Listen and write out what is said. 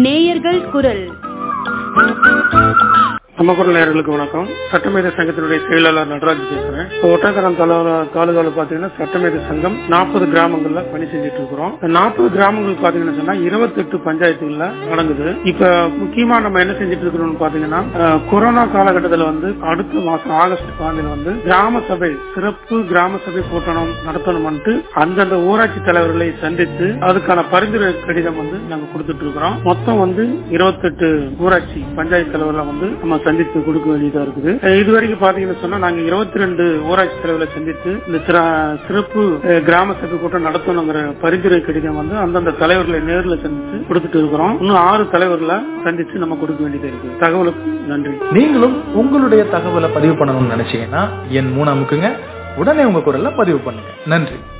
நேயர்கள் குரல் நமக்குரல் நேயர்களுக்கு வணக்கம் சட்டமேத சங்கத்தினுடைய செயலாளர் நடராஜ் பேசுறேன் இப்போ ஒட்டக்கரம் தாலுகாவில் பாத்தீங்கன்னா சட்டமேத சங்கம் நாற்பது கிராமங்கள்ல பணி செஞ்சுட்டு இருக்கிறோம் நாற்பது கிராமங்கள் பாத்தீங்கன்னா சொன்னா இருபத்தெட்டு பஞ்சாயத்துகள்ல நடக்குது இப்ப முக்கியமா நம்ம என்ன செஞ்சுட்டு இருக்கிறோம்னு பாத்தீங்கன்னா அஹ், கொரோனா காலகட்டத்தில் வந்து அடுத்த மாசம் ஆகஸ்ட் பாந்தில வந்து கிராம சபை சிறப்பு கிராம சபை கூட்டணம் நடத்தணும்ட்டு அந்தந்த ஊராட்சி தலைவர்களை சந்தித்து அதுக்கான பரிந்துரை கடிதம் வந்து நாங்க கொடுத்துட்டு இருக்கிறோம் மொத்தம் வந்து இருபத்தெட்டு ஊராட்சி பஞ்சாயத்து தலைவர்களை வந்து நம்ம சந்தித்து கொடுக்க வேண்டியதா இருக்குது அஹ் இது வரைக்கும் பாத்தீங்கன்னா சொன்னா நாங்க இருபத்தி ரெண்டு ஊராட்சி தலைவர்களை சந்தித்து இந்த சிற- சிறப்பு அஹ், கிராம சபை கூட்டம் நடத்தணுங்கிற பரிந்துரை கடிதம் வந்து அந்தந்த தலைவர்களை நேர்ல சந்தித்து கொடுத்துட்டு இருக்கிறோம் இன்னும் ஆறு தலைவர்களை சந்திச்சு நம்ம கொடுக்க வேண்டியதா இருக்கு தகவலுக்கு நன்றி நீங்களும் உங்களுடைய தகவலை பதிவு பண்ணணும்னு நினைச்சீங்கன்னா என் மூணாமுக்குங்க உடனே உங்க குரல்ல பதிவு பண்ணுங்க நன்றி